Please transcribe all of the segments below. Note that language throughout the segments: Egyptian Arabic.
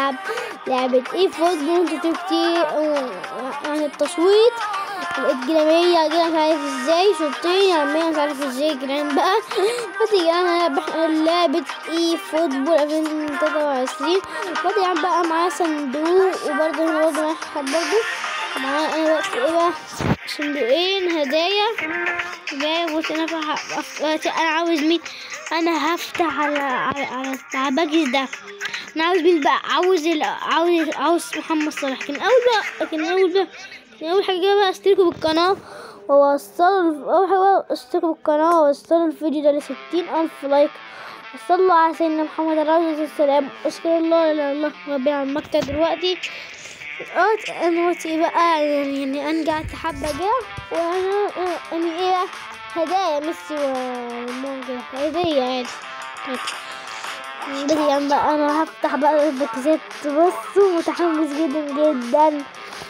هنلعب لعبة ايه فوتبول انتوا تكتي عن التصويت لقيت جرامية جرام مش عارف ازاي شوطين عمال مش عارف ازاي جرام بقى فتيجي انا هلعب لعبة ايه فوتبول 2023 فتيجي عم بقى معايا صندوق وبرضه هنا برضه معايا حد برضه معايا انا بقى ايه بقى صندوقين هدايا جاي بص انا فح... انا عاوز مين انا هفتح على على على, على باكس ده انا عاوز مين بقى عاوز ال... عاوز عاوز محمد صلاح لكن اول بقى لكن اول بقى لكن اول حاجه بقى اشتركوا بالقناه ووصلوا اول حاجه بقى اشتركوا بالقناه ووصلوا الفيديو ده لستين الف لايك وصلوا على سيدنا محمد عليه السلام اشكر الله لا اله الا الله ربنا على المكتب دلوقتي اه انا دلوقتي بقى يعني يعني انا قعدت حبه جا وانا يعني ايه بقى هدايا ميسي ومونجا هدية يعني بدي يعني بقى انا هفتح بقى الباكسات بصوا متحمس جدا جدا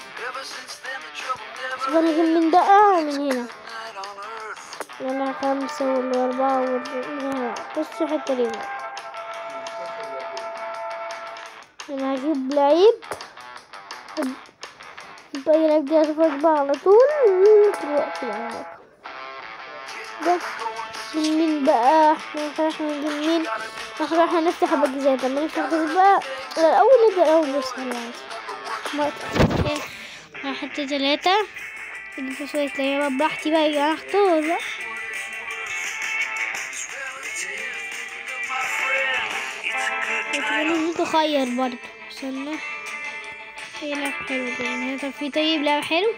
شوف انا اجيب من ده ومن هنا يلا خمسة والأربعة والهنا بصوا الحتة دي بقى أنا هجيب لعيب باقي لعيب دي هشوفك بقى على طول دلوقتي بقى ده من مين بقى احنا احنا نجيب مين احنا احنا نفتح باكيزات لما نفتح باكيزات بقى الأول نبدأ الأول بس خلاص حتى تلاتة نجيب شوية لعيبة براحتي بقى يا اختار بقى ممكن تخير برضه استنى في لعب حلو ده طب في طيب لعب حلو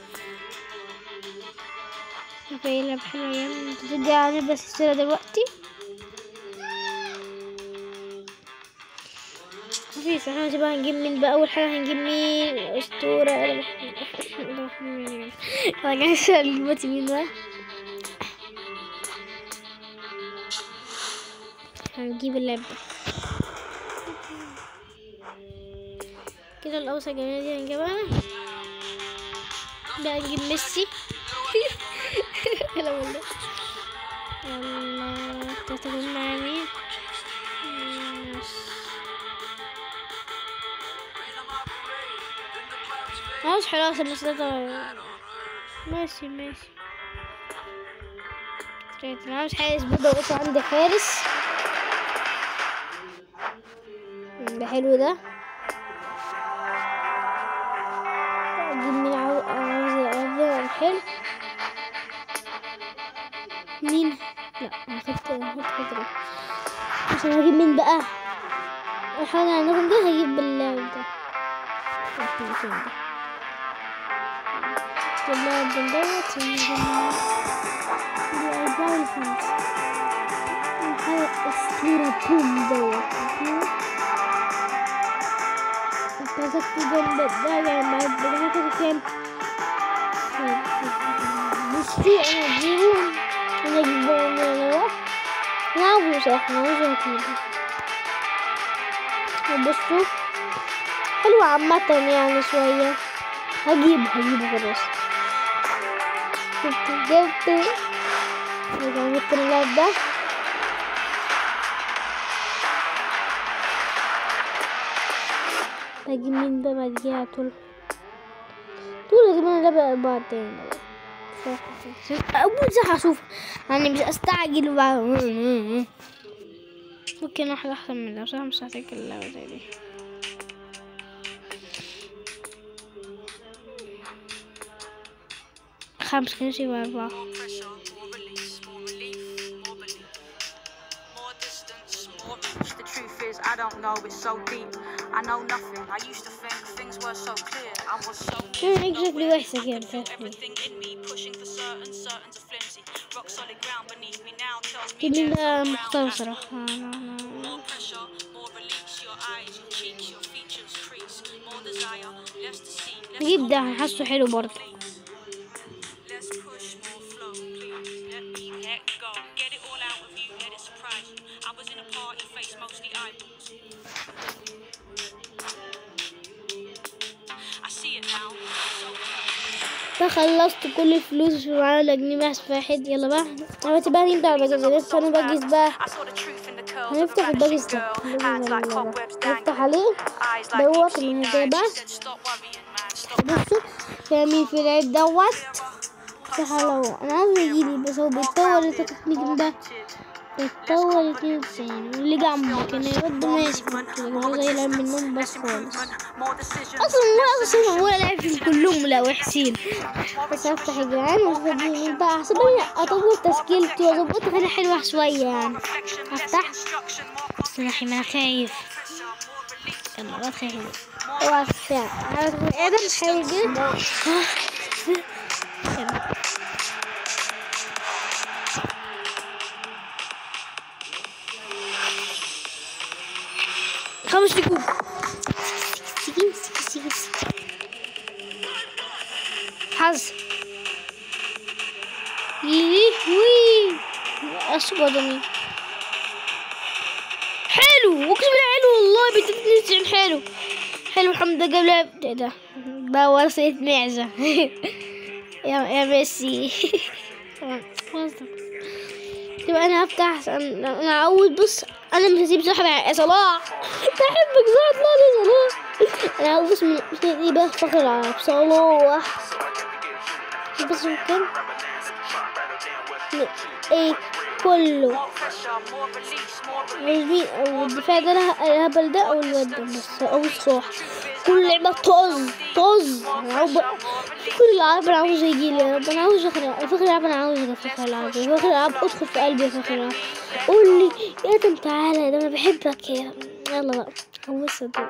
في لعب حلو يعني تدي على بس السيرة دلوقتي مفيش احنا بقى هنجيب مين بقى اول حاجة هنجيب مين اسطورة انا جاي دلوقتي مين بقى هنجيب اللعب ده كده الأوسع جميلة دي هنجيبها بقى نجيب ميسي لا والله يلا تتكلم مع مين عاوز حراسة بس ده ماشي ماشي انا عاوز حارس برضه بس عندي حارس ده حلو ده اجيب مين عاوز عاوز حلو مين لا هاخد هاخد حاجة عشان هجيب مين بقى الحاجة اللي عندكم ده هجيب بالله ده اللاعب دوت الأربعة والخمسة حاجة أسطورة بوم دوت كذبت جنب الداية مع البنات كام بصي أنا أجيبهم أنا أجيبهم أنا نعم صح نعم أجيبهم بصوا حلوة عامة يعني شوية هجيب هجيب خلاص جبت جبت جبت اللعب ده هجيب مين بقى بعد كده طول طول هجيب انا لعبة بعدين أول صح أشوف يعني مش أستعجل بقى ممكن واحدة أحسن من ده بصراحة مش هتاكل اللعبة زي دي خمس كنسي وأربعة The truth is, I don't know, it's so deep. I know nothing. I used to think things were so clear. I was so يعني exactly وحشة كده فاهمني everything in me, pushing for certain, certain's a flimsy. Rock solid ground beneath me now tells me جيب there's ده no ground مختار at صراحة all. لا لا لا More pressure, more release. Your eyes, your cheeks, your features crease. More desire, less to see. Less نجيب ده هحسه حلو برضه Let's push more flow, please. Let me let go. Get it all out of you, let it surprise you. I was in a party face, mostly eyeballs. I see it now. So فخلصت كل الفلوس معانا جنيه محس واحد يلا بقى دلوقتي بقى نبدأ على البجازات انا بجيز بقى I saw the truth in the curve curls. هنفتح A الباكس flashing ده girl. Hands like cobwebs نفتح dangling. عليه Eyes like دوت deep sea من diving. الجبل Said stop worrying, man. Stop بصوا في مين في العيد دوت صح لو انا عاوز يجيلي بس هو بيتطور التكنيك ده بيتطور اتنين وتسعين واللي جنبه كان يرد ماشي هو زي لعب منهم بس خالص اصلا هو اصلا هو لعب فيهم كلهم لا وحشين بس افتح الجيران وافضل بقى احسبني اطور تسجيلتي واظبطها كده حلوه شويه يعني افتح بس انا انا خايف يلا ما تخاف اوعى تخاف ادم هيجي خمس دقوق سكين سكين سكين حظ ييه وي أصبدني حلو اقسم بالله حلو والله بتتنسي حلو حلو الحمد لله قبل ده ده بقى ورثة معزة يا يا ميسي تبقى انا هفتح انا اول بص انا مش هسيب صاحبي يا صلاح بحبك صلاح لا لا صلاح انا اول بص من ايه بقى فخر العرب صلاح بس ممكن ايه كله مين او الدفاع ده اله- الهبل ده او الواد ده بس او الصح كل لعبة طز طز أنا عاوز- كل العرب انا عاوز يجي لي يا رب انا عاوز اخر فخر العرب انا عاوز أبقى فخر العرب فخر العرب ادخل في قلبي يا فخر العرب قول لي يا ادم تعالى ده انا بحبك يا يلا بقى هو صدق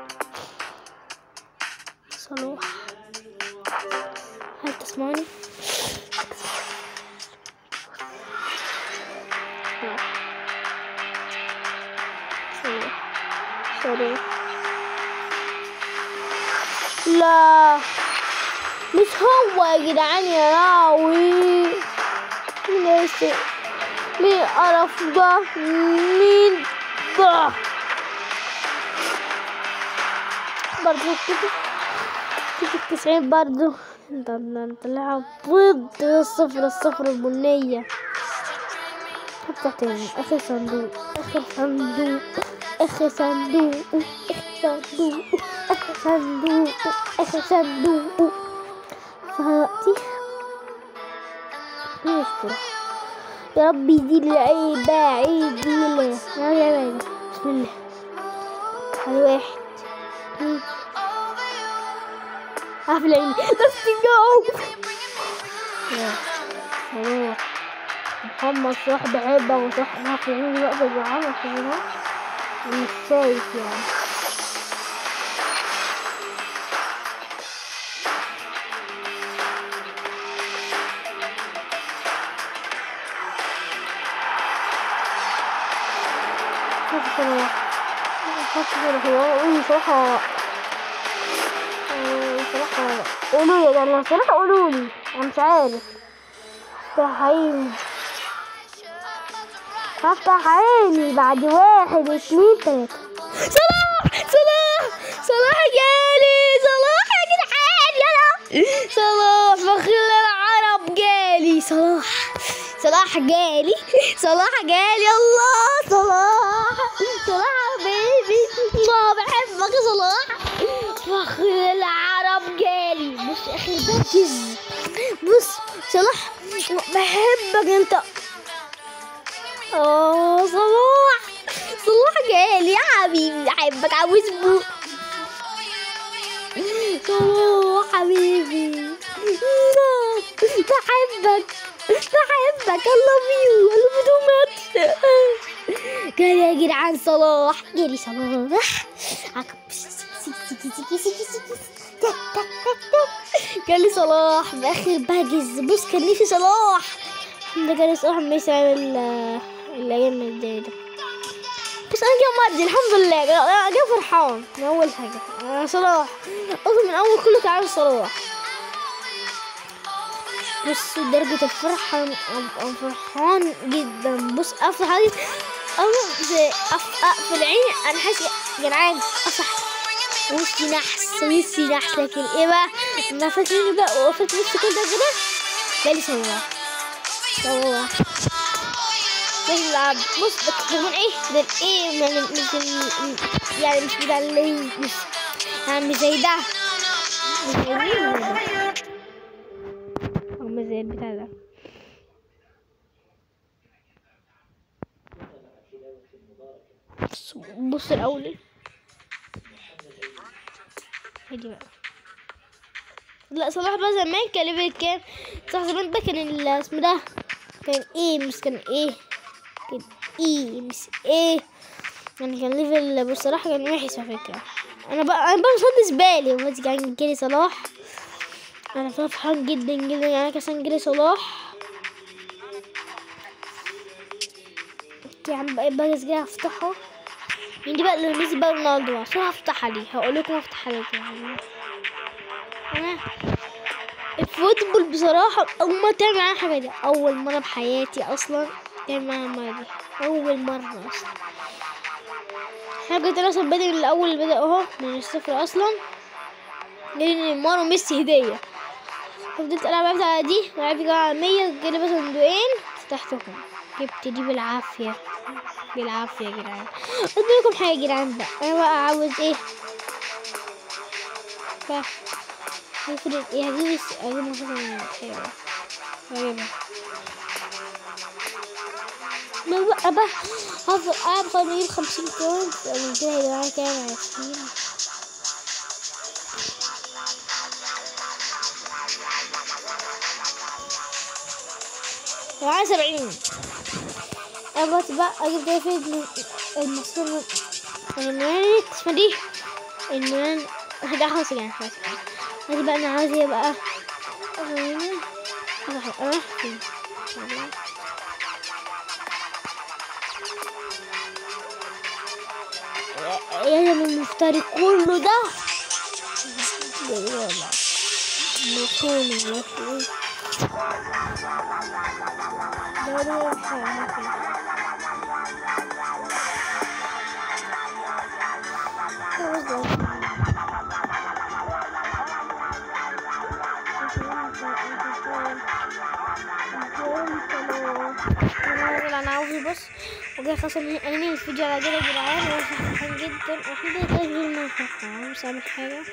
صلاح هل تسمعني؟ صلاح صلاح لا مش هو يا جدعان يا راوي مين يس- مين القرف ده مين ده برضو كده كده التسعين برضو انت انت لعب ضد الصفر الصفر البنية افتح تاني اخر صندوق اخر صندوق اخر صندوق اخر صندوق اخر صندوق اخر صندوق فدلوقتي نشكر يا ربي دي العيبة عيد دي الله يا عيبة بسم الله هذا واحد اثنين قافل عيني بس جو صلاح محمد صلاح بحبه وصح انا في عيني واقفة بعمل كده مش شايف يعني شوف صلاح شوف صلاح والله صراحة صراحة قولوا لي يعني صراحة قولوا لي أنا مش عارف افتح عيني هفتح عيني بعد واحد اتنين تلاتة صلاح صلاح صلاح جالي صلاح يا جدعان يلا صلاح فخر العرب جالي صلاح صلاح جالي صلاح جالي الله صلاح صلاح بيبي ما بحبك يا صلاح فخر العرب جالي بص يا اخي بركز بص صلاح بحبك انت اه صلاح صلاح جالي يا حبيبي بحبك عاوز بوق صلاح حبيبي بحبك بحبك I love you I love you too much جالي يا جدعان صلاح جالي صلاح جالي صلاح باخر باجز بص كان نفسي صلاح ده جالي صلاح ما يسمع الايام الجايه ده بس انا جاي مرضي الحمد لله انا جاي فرحان من اول حاجه أنا صلاح اصلا من اول كله تعرف صلاح بص درجة الفرحة أنا فرحان جدا بص أقفل حاجة أنا أقفل عيني أنا حاسس يا جدعان أصح وشي نحس وشي نحس لكن إيه بقى ما فاكرين بقى وقفت نفسي كده كده جالي صلاح صلاح مش بلعب بص ده كمان ايه ده الايه يعني مش ال... يعني مش بتاع اللي مش يعني مش زي ده مش زي مين ولا ده هو مش زي البتاع ده بص بص الاول هدي بقى لا صلاح بقى زمان كان ليفل كام صح زمان بقى كان ال- اسمه ده كان ايه مش كان ايه كان ايه مش ايه يعني كان ليفل بصراحة كان وحش على فكرة انا بقى انا بقى مسدس بالي وما كان جالي صلاح انا فرحان جدا جدا يعني كان جالي صلاح يا عم بقى بقى جاي افتحه عندي بقى اللي نزل بقى رونالدو عشان هفتحها لي هقول لكم افتحها لكم يعني انا الفوتبول بصراحة أول مرة تعمل معايا الحاجة دي أول مرة بحياتي أصلا تعمل معايا المرة دي أول مرة أصلا احنا كنت أنا أصلا بادئ من الأول اللي بدأ أهو من الصفر أصلا جالي نيمار وميسي هدية فضلت ألعب لعبت على دي لعبت كده على مية جالي بس صندوقين فتحتهم جبت دي بالعافية بالعافية يا جدعان أقول لكم حاجة يا جدعان بقى أنا بقى عاوز إيه ف المفروض ايه هجيب الس- هجيب مثلا حلوة هجيبها ما بقى بقى هفضل قاعد لغاية ما اجيب خمسين بوينت من كده هيبقى معايا كام عشرين معايا سبعين انا دلوقتي بقى اجيب ده في المصدر يعني اسمها دي النوان ده خلاص يعني خلاص هذه بقى انا عايزة ايه بقى هنا راح راح فين يا يا من المفتري كله ده يلا مكون مكون ده ده حاجة انا عاوز بص وجاي خلاص انا انهي الفيديو على كده يا جدعان وانا فرحان جدا واحنا ده كده غير ما فرحان مش عامل حاجه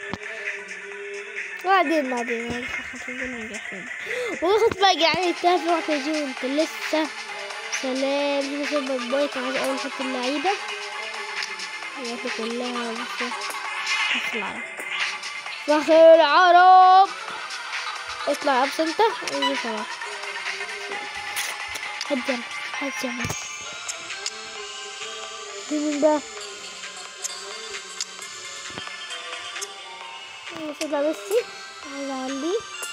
بعدين بعدين انا فرحان جدا جدا وخد بقى يعني انتهى في وقت الجيم انت لسه سلام دي مثلا باي كان عايز اول احط اللعيبه اللعيبه كلها بس فخر العرب فخر العرب اطلع ابس انت ويجي صلاح هد يلا هد يلا مين ده المفروض ميسي عايز اعليه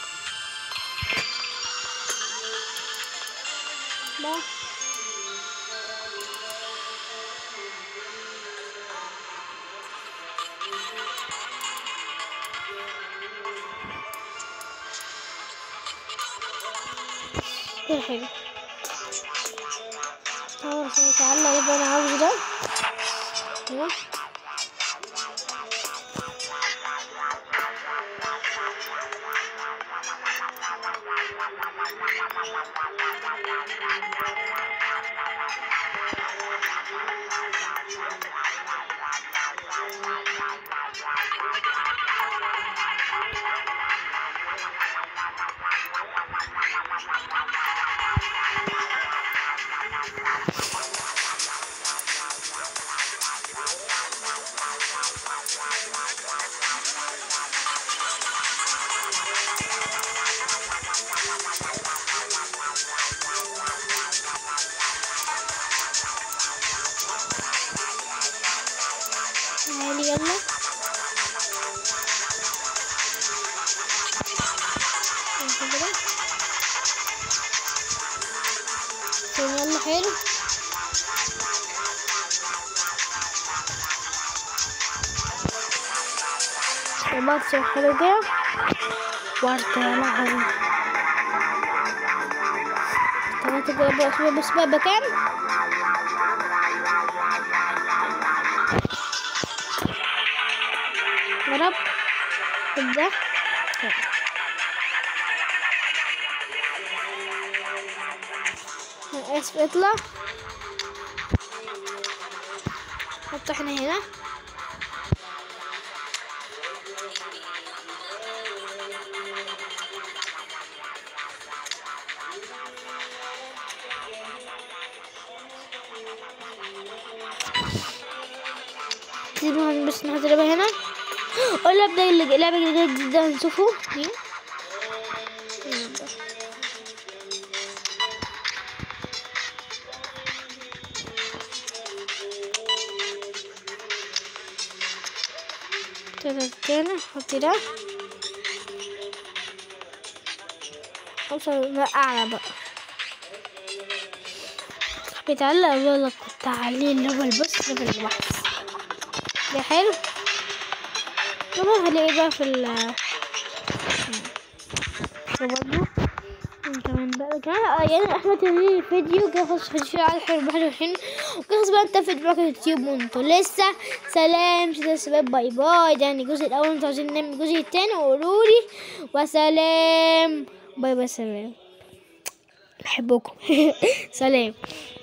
ده كل حاجة خلاص تعالى يبقى انا عاوز ده ايوه تعالي يلا انت كده تاني يلا حلو الماتش حلو كده وارد يا لهوي تلاتة كده بقى بس بقى بكام يا رب ابدأ اسف اطلع نحط احنا هنا سيبهم بس نحط اللعبة هنا اللعبة اللي لعبة جديدة نشوفه دي كده تاني حط ده اوصل بقى اعلى بقى بيتعلق بقول لك التعليل اللي هو البص في البحث ده حلو طبعا هلاقي بقى في ال برضه كمان بقى كمان آه، يعني احنا تنزيل الفيديو كده خلص في الشيء على حلو بحر الحين وكده بقى انت فيديو بقى يوتيوب وانتوا لسه سلام سلام يا شباب باي باي ده يعني الجزء الاول انتوا عايزين نعمل الجزء التاني وقولوا لي وسلام باي باي سلام بحبكم سلام